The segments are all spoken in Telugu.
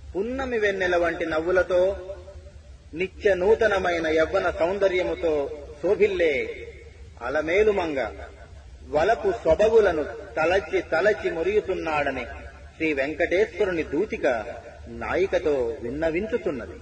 పున్నమి వెన్నెల వంటి నవ్వులతో నిత్య నూతనమైన యవ్వన సౌందర్యముతో శోభిల్లే అలమేలుమంగ వలపు సొబగులను తలచి తలచి మురియుతున్నాడని శ్రీ వెంకటేశ్వరుని దూతిక నాయికతో విన్నవించుతున్నది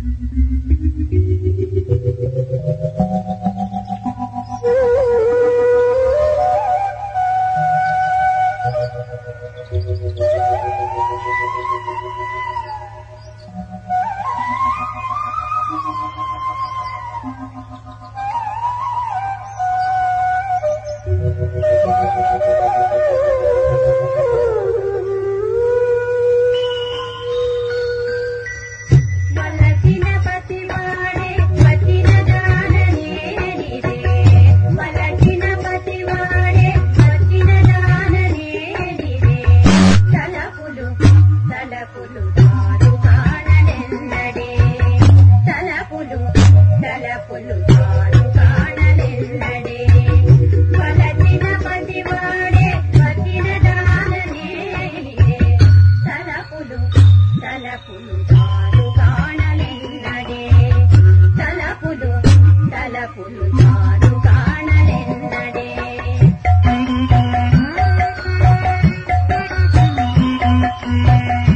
వలసిన పతివాడే వచిన దాననేనిదే వలసిన పతివాడే వచిన దాననేనిదే తలపులు తలపులు తారు కాననెన్నడే తలపులు తలపులు తారు కాననెన్నడే వలసిన పతివాడే వచిన దాననేనిదే తలపులు తలపులు తారు కానలెన్నడే తలపులు తలపులు తారు కానలెన్నడే Thank you.